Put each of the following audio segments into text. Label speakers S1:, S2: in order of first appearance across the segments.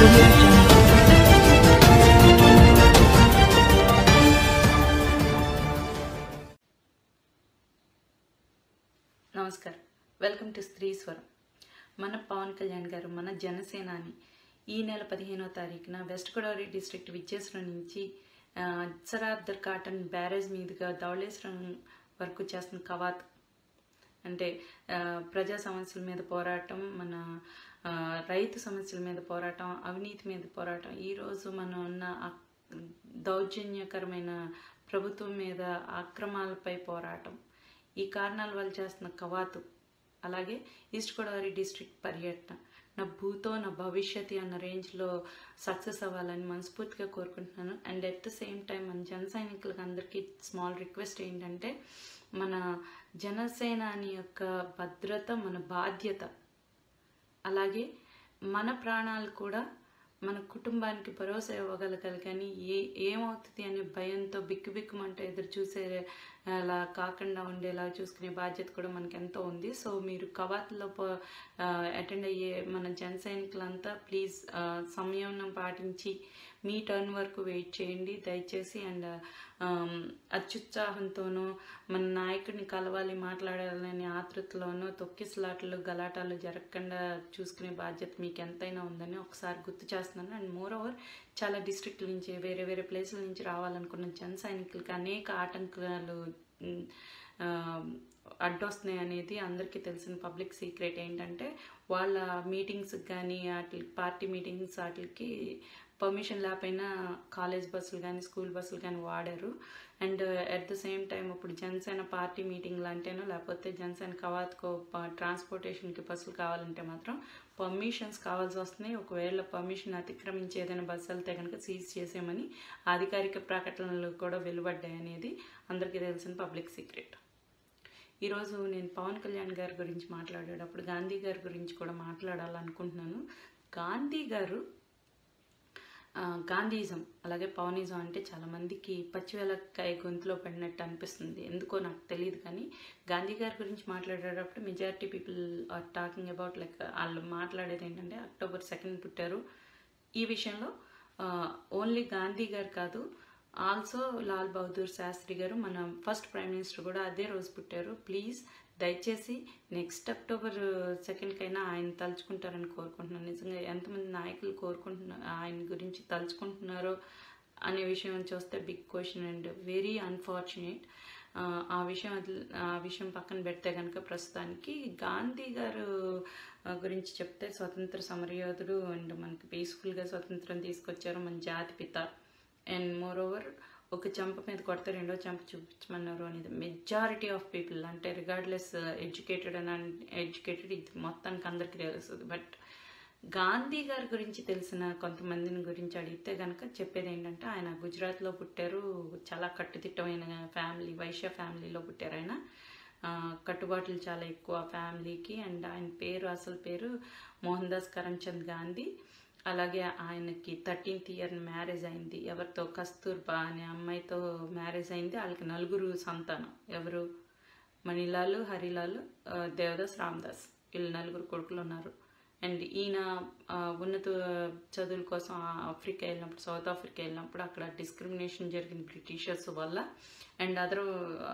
S1: audio jungle.
S2: నమస్కారం welcome to Stree Swaram మన పవన్ కళ్యాణ్ గారు మన జనసేనాని ఈ నెల పదిహేనో తారీఖున వెస్ట్ గోదావరి డిస్ట్రిక్ట్ విజయేశ్వరం నుంచి ఆ, సరాబ్దర్ కాటన్ బ్యారేజ్ మీదుగా ధవళేశ్వరం వరకు చేస్తున్న కవాత్ అంటే ఆ, ప్రజా సమస్యల మీద పోరాటం మన ఆ, రైతు సమస్యల మీద పోరాటం అవినీతి మీద పోరాటం ఈరోజు మనం ఉన్న ఆ- దౌర్జన్యకరమైన ప్రభుత్వం మీద అక్రమాలపై పోరాటం ఈ కారణాల వల్ల చేస్తున్న కవాతు అలాగే ఈస్ట్ గోదావరి డిస్ట్రిక్ట్ పర్యటన నా భూతో నా భవిష్యత్తు అన్న రేంజ్లో సక్సెస్ అవ్వాలని మనస్ఫూర్తిగా కోరుకుంటున్నాను and at the same time మన జన సైనికులకు అందరికీ స్మాల్ రిక్వెస్ట్ ఏంటంటే మన జనసేనాని యొక్క భద్రత మన బాధ్యత అలాగే మన ప్రాణాలు కూడా మన కుటుంబానికి భరోసా ఇవ్వగలగాలి కానీ ఏ ఏమవుతుంది అనే భయంతో బిక్కుబిక్కుమంటూ ఎదురు చూసే అలా కాకుండా ఉండేలా చూసుకునే బాధ్యత కూడా మనకి ఎంతో ఉంది సో మీరు కవాతులో అటెండ్ అయ్యే మన జన సైనికులంతా ప్లీజ్ సంయమనం పాటించి మీ టర్న్ వరకు వెయిట్ చేయండి దయచేసి అండ్ అత్యుత్సాహంతోనూ మన నాయకుడిని కలవాలి మాట్లాడాలని ఆతృతలోనూ తొక్కిసలాటలు గలాటాలు జరగకుండా చూసుకునే బాధ్యత మీకు ఎంతైనా ఉందని ఒకసారి గుర్తు చేస్తున్నాను అండ్ మోర్ ఓవర్ చాలా డిస్ట్రిక్ట్ల నుంచి వేరే వేరే ప్లేసుల నుంచి రావాలనుకున్న జన సైనికులకి అనేక ఆటంకాలు ఉమ్, ఆ, అడ్డొస్తున్నాయి అనేది అందరికీ తెలిసిన పబ్లిక్ సీక్రెట్ ఏంటంటే వాళ్ళ మీటింగ్స్ కానీ వాటి పార్టీ మీటింగ్స్ వాటికి పర్మిషన్ లేకపోయినా కాలేజ్ బస్సులు కానీ స్కూల్ బస్సులు కానీ వాడారు and at the same time ఇప్పుడు జనసేన పార్టీ మీటింగ్లు అంటేనో లేకపోతే జనసేన కవాత్కో ట్రాన్స్పోర్టేషన్కి బస్సులు కావాలంటే మాత్రం పర్మిషన్స్ కావాల్సి వస్తున్నాయి ఒకవేళ పర్మిషన్ అతిక్రమించి ఏదైనా బస్సు వెళ్తే కనుక సీజ్ చేసేమని అధికారిక ప్రకటనలు కూడా వెలువడ్డాయి అనేది అందరికీ తెలిసిన పబ్లిక్ సీక్రెట్ ఈరోజు నేను పవన్ కళ్యాణ్ గారి గురించి మాట్లాడేటప్పుడు గాంధీ గారి గురించి కూడా మాట్లాడాలనుకుంటున్నాను గాంధీ గారు ఆ, గాంధీయిజం అలాగే పవనిజం అంటే చాలా మందికి పచ్చివెలక్కాయ గొంతులో పడినట్టు అనిపిస్తుంది ఎందుకో నాకు తెలియదు కానీ గాంధీ గారి గురించి మాట్లాడేటప్పుడు majority people are talking about like వాళ్ళు మాట్లాడేది ఏంటంటే అక్టోబర్ సెకండ్ పుట్టారు ఈ విషయంలో ఓన్లీ గాంధీ గారు కాదు ఆల్సో లాల్ బహదూర్ శాస్త్రి గారు మన ఫస్ట్ ప్రైమ్ మినిస్టర్ కూడా అదే రోజు పుట్టారు ప్లీజ్ దయచేసి నెక్స్ట్ అక్టోబర్ సెకండ్కైనా ఆయన తలుచుకుంటారని కోరుకుంటున్నాను నిజంగా ఎంతమంది నాయకులు కోరుకుంటున్నారు ఆయన గురించి తలుచుకుంటున్నారో అనే విషయం చూస్తే big question and very unfortunate ఆ విషయం వదిలి- ఆ విషయం పక్కన పెడితే కనుక ప్రస్తుతానికి గాంధీ గారు ఆ, గురించి చెప్తే స్వతంత్ర సమరయోధుడు అండ్ మనకి పీస్ఫుల్గా స్వతంత్రం తీసుకొచ్చారు మన జాతి పిత అండ్ మోర్ ఓవర్ ఒక చెంప మీద కొడితే రెండో చెంప చూపించమన్నారు అనేది మెజారిటీ ఆఫ్ పీపుల్ అంటే రిగార్డ్లెస్ ఎడ్యుకేటెడ్ అండ్ ఎడ్యుకేటెడ్ ఇది మొత్తానికి అందరికీ తెలుస్తుంది బట్ గాంధీ గారి గురించి తెలిసిన కొంతమందిని గురించి అడిగితే కనుక చెప్పేది ఏంటంటే ఆయన గుజరాత్లో పుట్టారు చాలా కట్టుదిట్టమైన ఫ్యామిలీ వైశ్య ఫ్యామిలీలో పుట్టారు ఆయన ఆ, కట్టుబాట్లు చాలా ఎక్కువ ఫ్యామిలీకి అండ్ ఆయన పేరు అసలు పేరు మోహన్ దాస్ కరమ్చంద్ గాంధీ అలాగే ఆయనకి థర్టీన్త్ ఇయర్ మ్యారేజ్ అయింది ఎవరితో కస్తూర్బా అనే అమ్మాయితో మ్యారేజ్ అయింది వాళ్ళకి నలుగురు సంతానం ఎవరు మణిలాల్ హరిలాల్ ఆ, దేవదాస్ రామదాస్ వీళ్ళు నలుగురు కొడుకులు ఉన్నారు అండ్ ఈయన ఆ, ఉన్నత చదువుల కోసం ఆఫ్రికా వెళ్ళినప్పుడు సౌత్ ఆఫ్రికా వెళ్ళినప్పుడు అక్కడ డిస్క్రిమినేషన్ జరిగింది బ్రిటిషర్స్ వల్ల అండ్ అదర్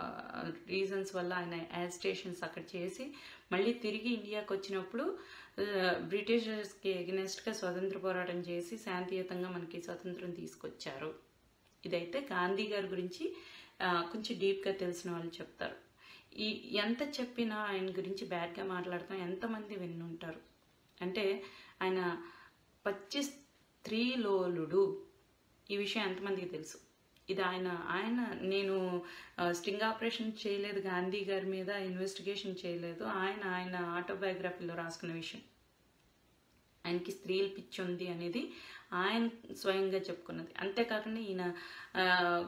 S2: రీజన్స్ వల్ల ఆయన యాజిటేషన్స్ అక్కడ చేసి మళ్ళీ తిరిగి ఇండియాకి వచ్చినప్పుడు బ్రిటిషర్స్కి ఎగనెస్ట్గా స్వతంత్ర పోరాటం చేసి శాంతియుతంగా మనకి స్వతంత్రం తీసుకొచ్చారు ఇదైతే గాంధీ గారి గురించి ఆ, కొంచెం డీప్గా తెలిసిన వాళ్ళు చెప్తారు ఈ ఎంత చెప్పినా ఆయన గురించి బ్యాడ్గా మాట్లాడతాం ఎంతమంది విన్నుంటారు అంటే ఆయన పచ్చి స్త్రీలోలుడు ఈ విషయం ఎంతమందికి తెలుసు ఇది ఆయన ఆయన నేను ఆ, స్టింగ్ ఆపరేషన్ చేయలేదు గాంధీ గారి మీద ఇన్వెస్టిగేషన్ చేయలేదు ఆయన ఆయన ఆటోబయోగ్రఫీలో రాసుకున్న విషయం ఆయనకి స్త్రీల పిచ్చి ఉంది అనేది ఆయన స్వయంగా చెప్పుకున్నది అంతేకాకుండా ఈయన ఆ,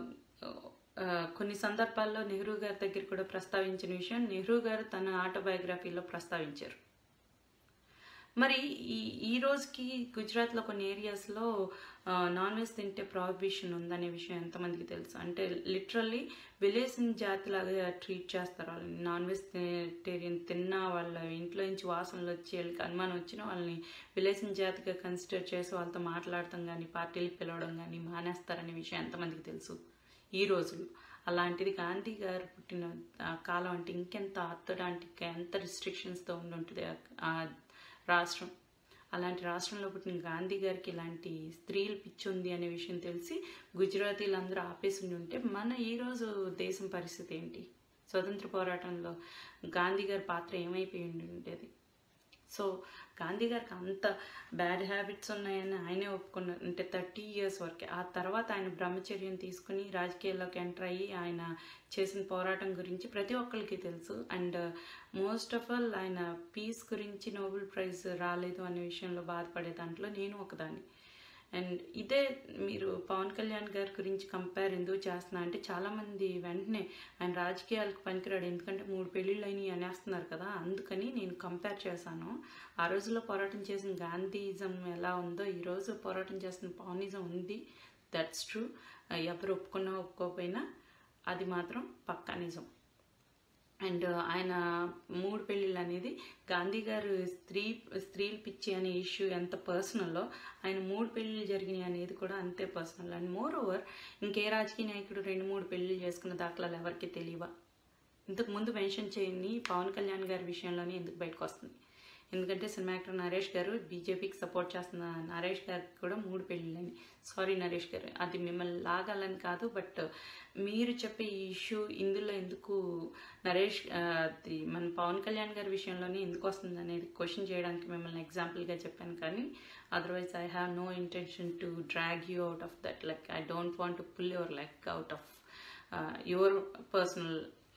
S2: ఆ, కొన్ని సందర్భాల్లో నెహ్రూ గారి దగ్గర కూడా ప్రస్తావించిన విషయం నెహ్రూ గారు తన ఆటోబయోగ్రఫీలో ప్రస్తావించారు మరి ఈ ఈ రోజుకి గుజరాత్లో కొన్ని ఏరియాస్లో నాన్ వెజ్ తింటే ప్రాహిబిషన్ ఉందనే విషయం ఎంతమందికి తెలుసు అంటే లిటరల్లీ విలేసిన జాతిలాగా ట్రీట్ చేస్తారు వాళ్ళని నాన్ వెజిటేరియన్ తిన్న వాళ్ళ ఇంట్లో నుంచి వాసనలు వచ్చి వాళ్ళకి అనుమానం వచ్చిన వాళ్ళని విలేసిన జాతిగా కన్సిడర్ చేసి వాళ్ళతో మాట్లాడటం కానీ పార్టీలకు పిలవడం కానీ మానేస్తారనే విషయం ఎంతమందికి తెలుసు ఈ రోజుల్లో అలాంటిది గాంధీ గారు పుట్టిన ఆ కాలం అంటే ఇంకెంత ఆర్థడాంటిక్ ఎంత రిస్ట్రిక్షన్స్తో ఉండి ఉంటుంది ఆ- ఆ రాష్ట్రం అలాంటి రాష్ట్రంలో పుట్టిన గాంధీ గారికి ఇలాంటి స్త్రీలు పిచ్చి ఉంది అనే విషయం తెలిసి గుజరాతీలందరూ ఆపేసి ఉండి ఉంటే మన ఈరోజు దేశం పరిస్థితి ఏంటి స్వతంత్ర పోరాటంలో గాంధీ గారి పాత్ర ఏమైపోయి ఉండి ఉండేది సో గాంధీ గారికి అంత బ్యాడ్ హ్యాబిట్స్ ఉన్నాయని ఆయనే ఒప్పుకున్నారు అంటే థర్టీ ఇయర్స్ వరకే ఆ తర్వాత ఆయన బ్రహ్మచర్యం తీసుకుని రాజకీయాల్లోకి ఎంటర్ అయ్యి ఆయన చేసిన పోరాటం గురించి ప్రతి ఒక్కరికి తెలుసు అండ్ మోస్ట్ ఆఫ్ ఆల్ ఆయన పీస్ గురించి నోబెల్ ప్రైజ్ రాలేదు అనే విషయంలో బాధపడే దాంట్లో నేను ఒకదాన్ని అండ్ ఇదే మీరు పవన్ కళ్యాణ్ గారి గురించి కంపేర్ ఎందుకు చేస్తున్నా అంటే చాలామంది వెంటనే ఆయన రాజకీయాలకు పనికిరాడు ఎందుకంటే మూడు పెళ్ళిళ్ళు అయినాయి అనేస్తున్నారు కదా అందుకని నేను కంపేర్ చేశాను ఆ రోజుల్లో పోరాటం చేసిన గాంధీయిజం ఎలా ఉందో ఈ రోజు పోరాటం చేస్తున్న పవనిజం ఉంది దట్స్ ట్రూ ఎవరు ఒప్పుకున్నా ఒప్పుకోకపోయినా అది మాత్రం పక్కా నిజం అండ్ ఆయన మూడు పెళ్ళిళ్ళు అనేది గాంధీ గారు స్త్రీ స్త్రీలు పిచ్చి అనే ఇష్యూ ఎంత పర్సనల్లో ఆయన మూడు పెళ్ళిళ్ళు జరిగినాయి అనేది కూడా అంతే పర్సనల్ అండ్ మోర్ ఓవర్ ఇంకే రాజకీయ నాయకుడు రెండు మూడు పెళ్ళిళ్ళు చేసుకున్న దాఖలాలు ఎవరికి తెలియవా ఇంతకు ముందు మెన్షన్ చేయని పవన్ కళ్యాణ్ గారి విషయంలోనే ఎందుకు బయటకు వస్తుంది ఎందుకంటే సినిమా యాక్టర్ నరేష్ గారు బీజేపీకి సపోర్ట్ చేస్తున్న నరేష్ గారికి కూడా మూడు పెళ్ళిళ్ళని సారీ నరేష్ గారు అది మిమ్మల్ని లాగాలని కాదు బట్ మీరు చెప్పే ఈ ఇష్యూ ఇందులో ఎందుకు నరేష్ ఆ, అది మన పవన్ కళ్యాణ్ గారి విషయంలోనే ఎందుకు వస్తుంది అనేది క్వశ్చన్ చేయడానికి మిమ్మల్ని ఎగ్జాంపుల్గా చెప్పాను కానీ otherwise I have no intention to drag you out of that like I don't want to pull your leg out of your personal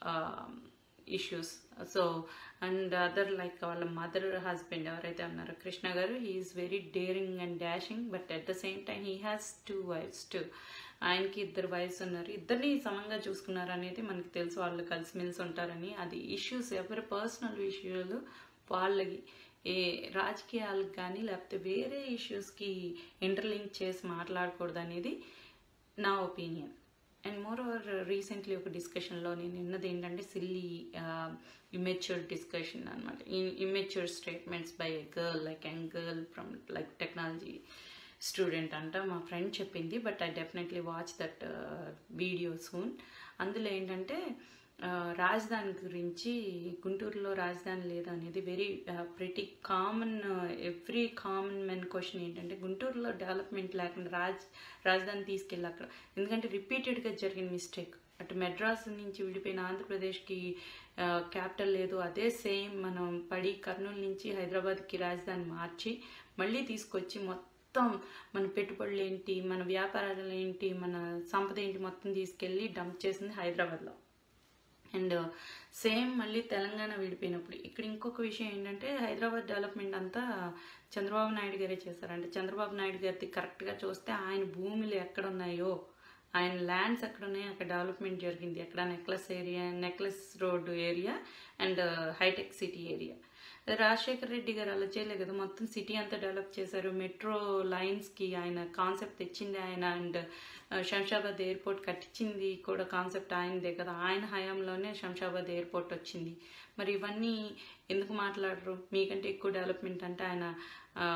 S2: issues so and other like వాళ్ళ మదర్ హస్బెండ్ ఎవరైతే ఉన్నారో Krishna garu he's very daring and dashing but at the same time he has two wives to ఆయనకి ఇద్దరు wives ఉన్నారు ఇద్దరిని సమంగా చూసుకున్నారు అనేది మనకి తెలుసు వాళ్ళు కలిసిమెలిసి ఉంటారని అది ఇష్యూస్ ఎవరి పర్సనల్ ఇష్యూలు వాళ్ళకి ఏ రాజకీయాలకు కానీ లేకపోతే వేరే ఇష్యూస్కి ఇంటర్లింక్ చేసి మాట్లాడకూడదు అనేది నా opinion and moreover recently ఒక డిస్కషన్లో నేను విన్నది ఏంటంటే సిల్లీ ఇమెచ్యూర్ డిస్కషన్ అనమాట immature statements by a girl like young girl from like technology student అంట మా ఫ్రెండ్ చెప్పింది but I definitely watch that video soon అందులో ఏంటంటే ఆ, రాజధాని గురించి గుంటూరులో రాజధాని లేదు అనేది very pretty common every common men question ఏంటంటే గుంటూరులో డెవలప్మెంట్ లేకుండా రాజ్ రాజధాని తీసుకెళ్ళి అక్కడ ఎందుకంటే రిపీటెడ్గా జరిగిన మిస్టేక్ అటు మెడ్రాస్ నుంచి విడిపోయిన ఆంధ్రప్రదేశ్కి క్యాపిటల్ లేదు అదే సేమ్ మనం పడి కర్నూలు నుంచి హైదరాబాద్కి రాజధాని మార్చి మళ్ళీ తీసుకొచ్చి మొత్తం మన పెట్టుబడులు ఏంటి మన వ్యాపారాలు ఏంటి మన సంపద ఏంటి మొత్తం తీసుకెళ్ళి డంప్ చేసింది హైదరాబాద్లో అండ్ సేమ్ మళ్ళీ తెలంగాణ విడిపోయినప్పుడు ఇక్కడ ఇంకొక విషయం ఏంటంటే హైదరాబాద్ డెవలప్మెంట్ అంతా చంద్రబాబు నాయుడు గారే చేశారంటే చంద్రబాబు నాయుడు గారిది కరెక్ట్గా చూస్తే ఆయన భూములు ఎక్కడ ఉన్నాయో ఆయన ల్యాండ్స్ ఎక్కడ ఉన్నాయో అక్కడ డెవలప్మెంట్ జరిగింది ఎక్కడ necklace area Necklace Road area and హైటెక్ సిటీ ఏరియా రాజశేఖర్ రెడ్డి గారు అలా చేయలేదు కదా మొత్తం సిటీ అంతా డెవలప్ చేశారు మెట్రో లైన్స్కి ఆయన కాన్సెప్ట్ తెచ్చింది ఆయన అండ్ శంషాబాద్ ఎయిర్పోర్ట్ కట్టించింది కూడా కాన్సెప్ట్ ఆయనదే కదా ఆయన హయాంలోనే శంషాబాద్ ఎయిర్పోర్ట్ వచ్చింది మరి ఇవన్నీ ఎందుకు మాట్లాడరు మీకంటే ఎక్కువ డెవలప్మెంట్ అంటే ఆయన ఆ,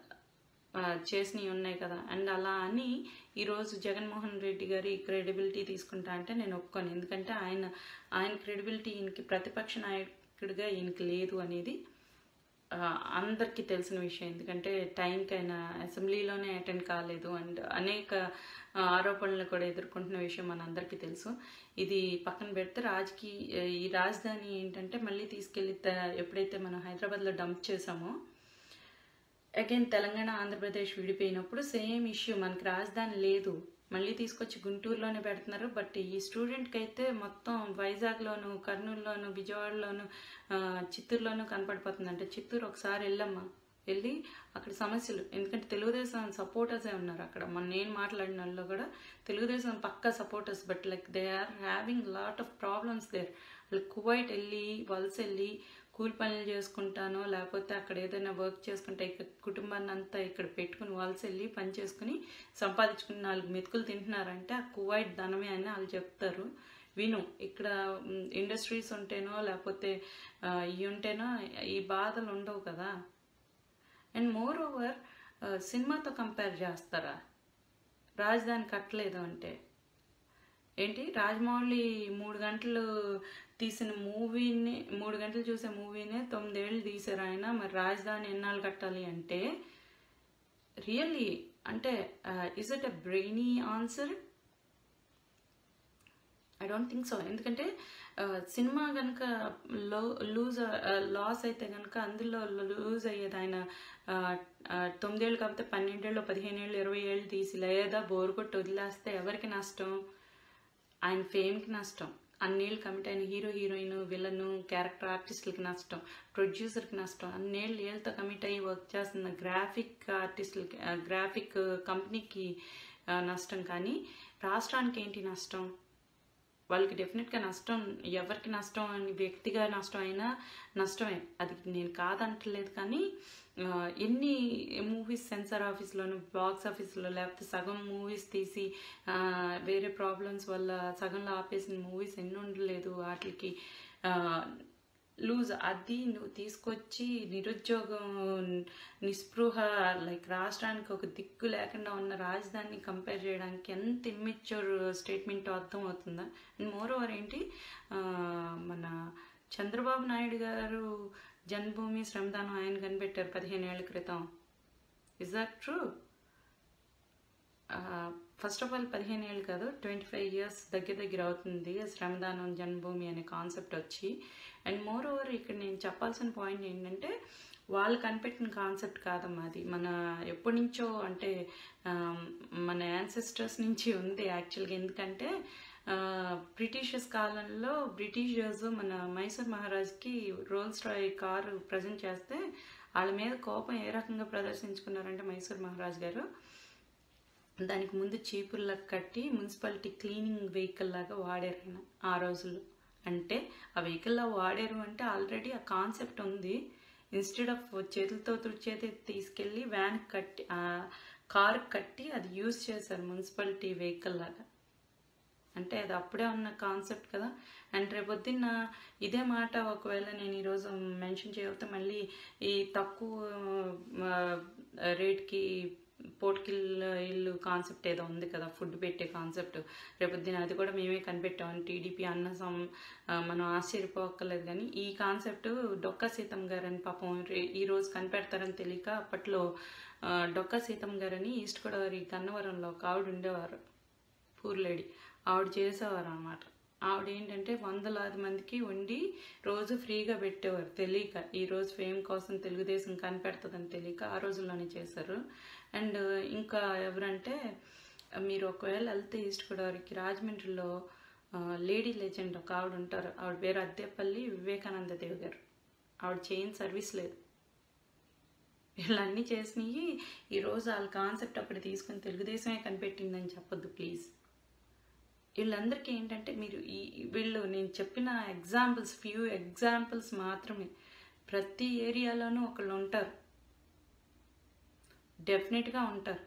S2: ఆ, చేసినవి ఉన్నాయి కదా అండ్ అలా అని ఈరోజు జగన్మోహన్ రెడ్డి గారి క్రెడిబిలిటీ తీసుకుంటా అంటే నేను ఒప్పుకోను ఎందుకంటే ఆయన ఆయన క్రెడిబిలిటీ ఈయనకి ప్రతిపక్ష నాయకుడిగా ఈయనకి లేదు అనేది ఆ, అందరికీ తెలిసిన విషయం ఎందుకంటే టైంకి ఆయన అసెంబ్లీలోనే అటెండ్ కాలేదు అండ్ అనేక ఆ, ఆరోపణలు కూడా ఎదుర్కొంటున్న విషయం మనందరికీ తెలుసు ఇది పక్కన పెడితే రాజకీయ ఈ రాజధాని ఏంటంటే మళ్ళీ తీసుకెళ్ళి త- ఎప్పుడైతే మనం హైదరాబాద్లో డంప్ చేసామో అగైన్ తెలంగాణ ఆంధ్రప్రదేశ్ విడిపోయినప్పుడు సేమ్ ఇష్యూ మనకి రాజధాని లేదు మళ్ళీ తీసుకొచ్చి గుంటూరులోనే పెడుతున్నారు బట్ ఈ స్టూడెంట్కి అయితే మొత్తం వైజాగ్లోను కర్నూలులోను విజయవాడలోను ఆ, చిత్తూరులోను కనపడిపోతుంది అంటే చిత్తూరు ఒకసారి వెళ్ళమ్మా వెళ్ళి అక్కడ సమస్యలు ఎందుకంటే తెలుగుదేశం సపోర్టర్సే ఉన్నారు అక్కడ మన నేను మాట్లాడిన వాళ్ళు కూడా తెలుగుదేశం పక్క supporters but like they are having lot of problems there వాళ్ళు కువైట్ వెళ్ళి వలస వెళ్ళి కూలి పనులు చేసుకుంటానో లేకపోతే అక్కడ ఏదైనా వర్క్ చేసుకుంటే ఇక్కడ కుటుంబాన్ని అంతా ఇక్కడ పెట్టుకుని వలస వెళ్ళి పని చేసుకుని సంపాదించుకుని నాలుగు మెతుకులు తింటున్నారంటే ఆ కువైట్ ధనమే అని వాళ్ళు చెప్తారు విను ఇక్కడ ఇండస్ట్రీస్ ఉంటేనో లేకపోతే ఆ, ఇవి ఉంటేనో ఈ బాధలు ఉండవు కదా అండ్ మోర్ ఓవర్ సినిమాతో కంపేర్ చేస్తారా రాజధాని కట్టలేదు అంటే ఏంటి రాజమౌళి మూడు గంటలు తీసిన మూవీని మూడు గంటలు చూసే మూవీనే తొమ్మిదేళ్ళు తీసారు ఆయన మరి రాజధాని ఎన్నాళ్ళు కట్టాలి అంటే రియల్లీ అంటే is it a brainy answer I don't think so ఎందుకంటే ఆ, సినిమా కనుక లో లూజ్ లాస్ అయితే కనుక అందులో లూజ్ అయ్యేది ఆయన ఆ, ఆ, తొమ్మిదేళ్ళు కాకపోతే పన్నెండేళ్ళు పదిహేను ఏళ్ళు ఇరవై ఏళ్ళు తీసి లేదా బోర్ కొట్టి వదిలేస్తే ఎవరికి నష్టం ఆయన ఫేమ్కి నష్టం అన్నేళ్ళు కమిట్ అయిన హీరో హీరోయిన్ విలన్ క్యారెక్టర్ ఆర్టిస్టులకి నష్టం ప్రొడ్యూసర్కి నష్టం అన్నేళ్ళు ఏళ్ళతో కమిట్ అయ్యి వర్క్ చేస్తున్న గ్రాఫిక్ ఆర్టిస్టులకి గ్రాఫిక్ కంపెనీకి ఆ, నష్టం కానీ రాష్ట్రానికి ఏంటి నష్టం వాళ్ళకి డెఫినెట్గా నష్టం ఎవరికి నష్టం అని వ్యక్తిగా నష్టం అయినా నష్టమే అది నేను కాదంటలేదు కానీ ఆ, ఎన్ని మూవీస్ సెన్సార్ ఆఫీస్లోను బాక్స్ ఆఫీస్లో లేకపోతే సగం మూవీస్ తీసి ఆ, వేరే ప్రాబ్లమ్స్ వల్ల సగంలో ఆపేసిన మూవీస్ ఎన్ని ఉండలేదు వాటికి లూజ్ అది నువ్వు తీసుకొచ్చి నిరుద్యోగం నిస్పృహ లైక్ రాష్ట్రానికి ఒక దిక్కు లేకుండా ఉన్న రాజధానిని కంపేర్ చేయడానికి ఎంత ఇమ్మెచ్యూర్ స్టేట్మెంట్ అర్థం అవుతుందా అండ్ మోర్ ఓవర్ ఏంటి ఆ, మన చంద్రబాబు నాయుడు గారు జన్మభూమి శ్రమదానం ఆయన కనిపెట్టారు పదిహేను ఏళ్ల క్రితం is that true first of all పదిహేను ఏళ్ళు కాదు ట్వంటీ ఫైవ్ ఇయర్స్ దగ్గర దగ్గర అవుతుంది శ్రమదానం జన్మభూమి అనే కాన్సెప్ట్ వచ్చి అండ్ మోర్ ఓవర్ ఇక్కడ నేను చెప్పాల్సిన పాయింట్ ఏంటంటే వాళ్ళు కనిపెట్టిన కాన్సెప్ట్ కాదమ్మా అది మన ఎప్పటి నుంచో అంటే ఆ, మన యాన్సెస్టర్స్ నుంచి ఉంది యాక్చువల్గా ఎందుకంటే బ్రిటిషర్స్ కాలంలో బ్రిటిషర్స్ మన మైసూర్ మహారాజ్కి రోల్స్ రాయ్ కారు ప్రజెంట్ చేస్తే వాళ్ళ మీద కోపం ఏ రకంగా ప్రదర్శించుకున్నారంటే మైసూర్ మహారాజ్ గారు దానికి ముందు చీపుర్లకు కట్టి మున్సిపాలిటీ క్లీనింగ్ వెహికల్ లాగా వాడారు ఆయన ఆ రోజుల్లో అంటే ఆ వెహికల్లా వాడారు అంటే ఆల్రెడీ ఆ కాన్సెప్ట్ ఉంది ఇన్స్టెడ్ ఆఫ్ చేతులతో తుడిచేది తీసుకెళ్ళి వ్యాన్ కట్టి కార్ కట్టి అది యూజ్ చేశారు మున్సిపాలిటీ వెహికల్ లాగా అంటే అది అప్పుడే ఉన్న కాన్సెప్ట్ కదా అండ్ రేపొద్దున్న ఇదే మాట ఒకవేళ నేను ఈరోజు మెన్షన్ చేయకపోతే మళ్ళీ ఈ తక్కువ ఆ, రేట్కి పోట్కిల్ ఇల్లు కాన్సెప్ట్ ఏదో ఉంది కదా ఫుడ్ పెట్టే కాన్సెప్ట్ రేపొద్దున అది కూడా మేమే కనిపెట్టామని టీడీపీ అన్న సం ఆ, మనం ఆశ్చర్యపోక్కర్లేదు కానీ ఈ కాన్సెప్ట్ డొక్కా సీతం గారని పాపం రే- ఈ రోజు కనిపెడతారని తెలియక అప్పట్లో ఆ, డొక్కా సీతం గారని ఈస్ట్ గోదావరి గన్నవరంలో ఒక ఆవిడ ఉండేవారు పూర్ లేడీ ఆవిడ చేసేవారు అనమాట ఆవిడ ఏంటంటే వందలాది మందికి వండి రోజు ఫ్రీగా పెట్టేవారు తెలియక ఈ రోజు ఫేమ్ కోసం తెలుగుదేశం కనిపెడుతుందని తెలియక ఆ రోజుల్లోనే చేశారు అండ్ ఇంకా ఎవరంటే మీరు ఒకవేళ వెళ్తే ఈస్ట్ గోదావరికి రాజమండ్రిలో ఆ, లేడీ లెజెండ్ ఒక ఆవిడ ఉంటారు ఆవిడ పేరు అద్దేపల్లి వివేకానంద దేవి గారు ఆవిడ చేయని సర్వీస్ లేదు వీళ్ళన్నీ చేసినవి ఈరోజు వాళ్ళ కాన్సెప్ట్ అప్పుడు తీసుకుని తెలుగుదేశమే కనిపెట్టిందని చెప్పొద్దు ప్లీజ్ వీళ్ళందరికీ ఏంటంటే మీరు ఈ వీళ్ళు నేను చెప్పిన ఎగ్జాంపుల్స్ ఫ్యూ ఎగ్జాంపుల్స్ మాత్రమే ప్రతి ఏరియాలోనూ ఒకళ్ళు ఉంటారు డెఫినెట్గా ఉంటారు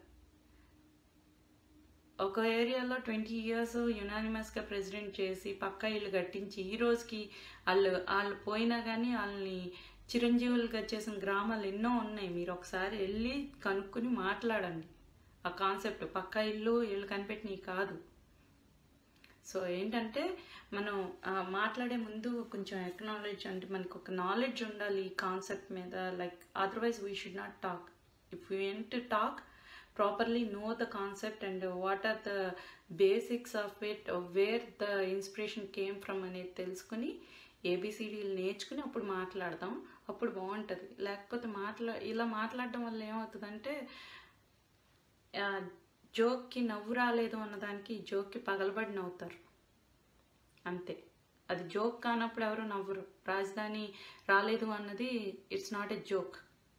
S2: ఒక ఏరియాలో ట్వంటీ ఇయర్స్ యునానిమస్గా ప్రెసిడెంట్ చేసి పక్కా ఇల్లు కట్టించి ఈ రోజుకి వాళ్ళు వాళ్ళు పోయినా కానీ వాళ్ళని చిరంజీవులుగా చేసిన గ్రామాలు ఎన్నో ఉన్నాయి మీరు ఒకసారి వెళ్ళి కనుక్కొని మాట్లాడండి ఆ కాన్సెప్ట్ పక్కా ఇల్లు వీళ్ళు కనిపెట్టినవి కాదు సో ఏంటంటే మనం ఆ, మాట్లాడే ముందు కొంచెం ఎక్నాలెడ్జ్ అంటే మనకు ఒక నాలెడ్జ్ ఉండాలి ఈ కాన్సెప్ట్ మీద like otherwise we should not talk if you want to talk properly know the concept and what are the basics of it where the inspiration came from అనేది తెలుసుకుని ఏబిసిడీలు నేర్చుకుని అప్పుడు మాట్లాడదాం అప్పుడు బాగుంటుంది లేకపోతే మాట్లా ఇలా మాట్లాడడం వల్ల ఏమవుతుందంటే ఆ, జోక్కి నవ్వు రాలేదు అన్నదానికి జోక్కి పగలబడి నవ్వుతారు అంతే అది జోక్ కానప్పుడు ఎవరు నవ్వరు రాజధాని రాలేదు అన్నది it's not a joke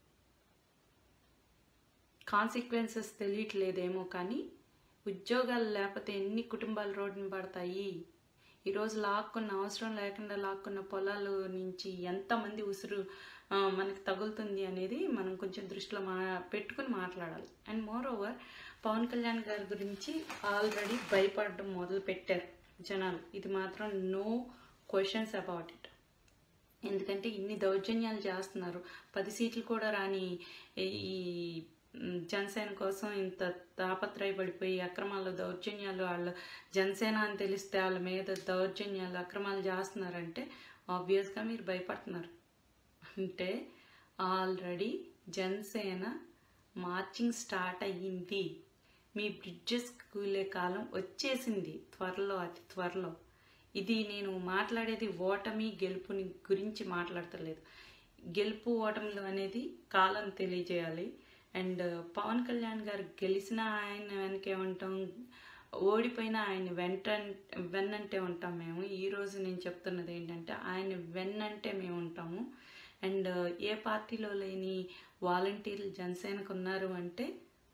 S2: consequences తెలియట్లేదేమో కానీ ఉద్యోగాలు లేకపోతే ఎన్ని కుటుంబాలు రోడ్డున పడతాయి ఈరోజు లాక్కున్న అవసరం లేకుండా లాక్కున్న పొలాల నుంచి ఎంతమంది ఉసురు ఆ, మనకు తగులుతుంది అనేది మనం కొంచెం దృష్టిలో మా పెట్టుకుని మాట్లాడాలి and moreover Pawan Kalyan గారి గురించి ఆల్రెడీ భయపడడం మొదలు పెట్టారు జనాలు ఇది మాత్రం నో క్వశ్చన్స్ అబౌట్ ఇట్ ఎందుకంటే ఇన్ని దౌర్జన్యాలు చేస్తున్నారు పది సీట్లు కూడా రాని ఈ మ్, జనసేన కోసం ఇంత తాపత్రయపడిపోయి అక్రమాలు దౌర్జన్యాలు వాళ్ళు జనసేన అని తెలిస్తే వాళ్ళ మీద దౌర్జన్యాలు అక్రమాలు చేస్తున్నారంటే ఆబ్వియస్గా మీరు భయపడుతున్నారు అంటే ఆల్రెడీ జనసేన మార్చింగ్ స్టార్ట్ అయ్యింది మీ బ్రిడ్జెస్ కూలే కాలం వచ్చేసింది త్వరలో అతి త్వరలో ఇది నేను మాట్లాడేది ఓటమి గెలుపుని గురించి మాట్లాడతలేదు గెలుపు ఓటములు అనేది కాలం తెలియజేయాలి అండ్ పవన్ కళ్యాణ్ గారు గెలిచిన ఆయన వెనకే ఉంటాం ఓడిపోయిన ఆయన వెంట వెన్నంటే ఉంటాం మేము ఈ రోజు నేను చెప్తున్నది ఏంటంటే ఆయన వెన్నంటే మేము ఉంటాము అండ్ ఏ పార్టీలో లేని వాలంటీర్లు జనసేనకు ఉన్నారు అంటే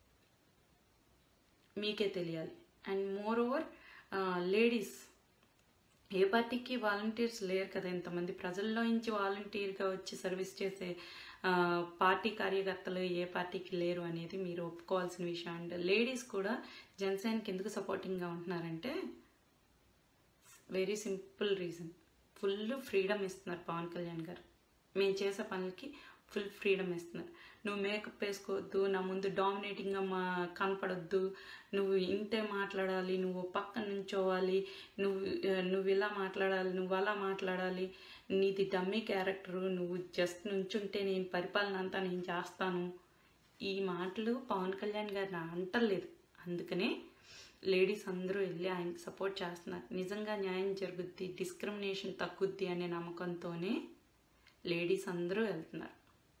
S2: మీకే తెలియాలి అండ్ మోర్ ఓవర్ లేడీస్ ఏ పార్టీకి వాలంటీర్స్ లేరు కదా ఇంతమంది ప్రజల్లో నుంచి వాలంటీర్గా వచ్చి సర్వీస్ చేసే ఆ, పార్టీ కార్యకర్తలు ఏ పార్టీకి లేరు అనేది మీరు ఒప్పుకోవాల్సిన విషయం అండ్ లేడీస్ కూడా జనసేనకి ఎందుకు సపోర్టింగ్గా ఉంటున్నారంటే very simple reason full freedom ఇస్తున్నారు పవన్ కళ్యాణ్ గారు మేము చేసే పనులకి ఫుల్ ఫ్రీడమ్ ఇస్తున్నారు నువ్వు మేకప్ వేసుకోవద్దు నా ముందు డామినేటింగ్గా మా కనపడొద్దు నువ్వు ఇంతే మాట్లాడాలి నువ్వు పక్కన నుంచోవాలి నువ్వు ఆ, నువ్వు ఇలా మాట్లాడాలి నువ్వు అలా మాట్లాడాలి నీది డమ్మీ క్యారెక్టరు నువ్వు జస్ట్ నుంచుంటే నేను పరిపాలన అంతా నేను చేస్తాను ఈ మాటలు పవన్ కళ్యాణ్ గారిని అంటలేదు అందుకనే లేడీస్ అందరూ వెళ్ళి ఆయనకి సపోర్ట్ చేస్తున్నారు నిజంగా న్యాయం జరుగుద్ది డిస్క్రిమినేషన్ తగ్గుద్ది అనే నమ్మకంతోనే లేడీస్ అందరూ వెళ్తున్నారు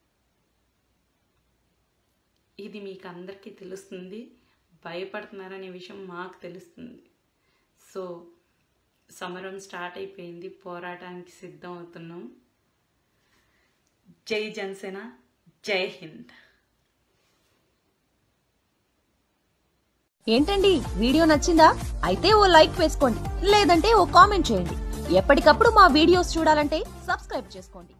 S2: ఇది మీకు అందరికీ తెలుస్తుంది భయపడుతున్నారనే విషయం మాకు తెలుస్తుంది సో సమరం స్టార్ట్ అయిపోయింది పోరాటానికి సిద్ధం అవుతున్నాం జై జనసేన జై హింద్
S1: ఏంటండి వీడియో నచ్చిందా అయితే ఓ లైక్ వేసుకోండి లేదంటే ఓ కామెంట్ చేయండి ఎప్పటికప్పుడు మా వీడియోస్ చూడాలంటే సబ్స్క్రైబ్ చేసుకోండి